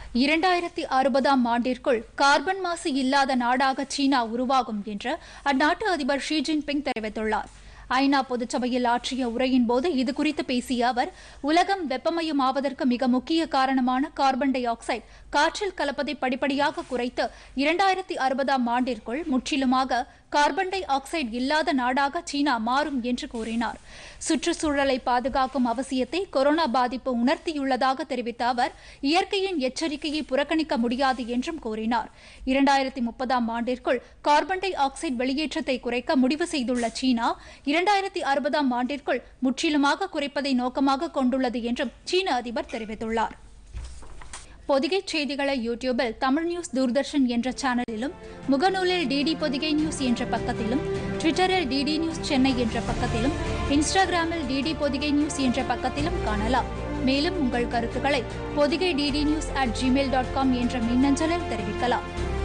இரண்டாயிரத்தி அறுபதாம் ஆண்டிற்குள் கார்பன் மாசு இல்லாத நாடாக சீனா உருவாகும் என்று அந்நாட்டு அதிபர் ஷி ஜின்பிங் தெரிவித்துள்ளார் ஐநா பொதுச்சபையில் ஆற்றிய உரையின் போது இதுகுறித்து பேசிய அவர் உலகம் வெப்பமயமாவதற்கு மிக முக்கிய காரணமான கார்பன் டை ஆக்சைடு காற்றில் கலப்பதை படிப்படியாக குறைத்து இரண்டாயிரத்தி அறுபதாம் ஆண்டிற்குள் முற்றிலுமாக கார்பன் டை ஆக்சைடு இல்லாத நாடாக சீனா மாறும் என்று கூறினார் சுற்றுச்சூழலை பாதுகாக்கும் அவசியத்தை கொரோனா பாதிப்பு உணர்த்தியுள்ளதாக தெரிவித்த அவர் இயற்கையின் எச்சரிக்கையை புறக்கணிக்க முடியாது என்றும் கூறினார் இரண்டாயிரத்தி முப்பதாம் ஆண்டிற்குள் கார்பன் டை ஆக்சைடு வெளியேற்றத்தை குறைக்க முடிவு செய்துள்ள சீனா இரண்டாயிரத்தி அறுபதாம் ஆண்டிற்குள் முற்றிலுமாக குறைப்பதை நோக்கமாக கொண்டுள்ளது என்றும் சீன அதிபர் தெரிவித்துள்ளார் பொதிகை செய்திகளை யூடியூபில் தமிழ் நியூஸ் தூர்தர்ஷன் என்ற சேனலிலும் முகநூலில் டிடி பொதிகை நியூஸ் என்ற பக்கத்திலும் ட்விட்டரில் டிடி நியூஸ் சென்னை என்ற பக்கத்திலும் இன்ஸ்டாகிராமில் டிடி பொதிகை நியூஸ் என்ற பக்கத்திலும் காணலாம் மேலும் உங்கள் கருத்துக்களை Podhigai DD news at Gmail dot com என்ற மின்னஞ்சலில் தெரிவிக்கலாம்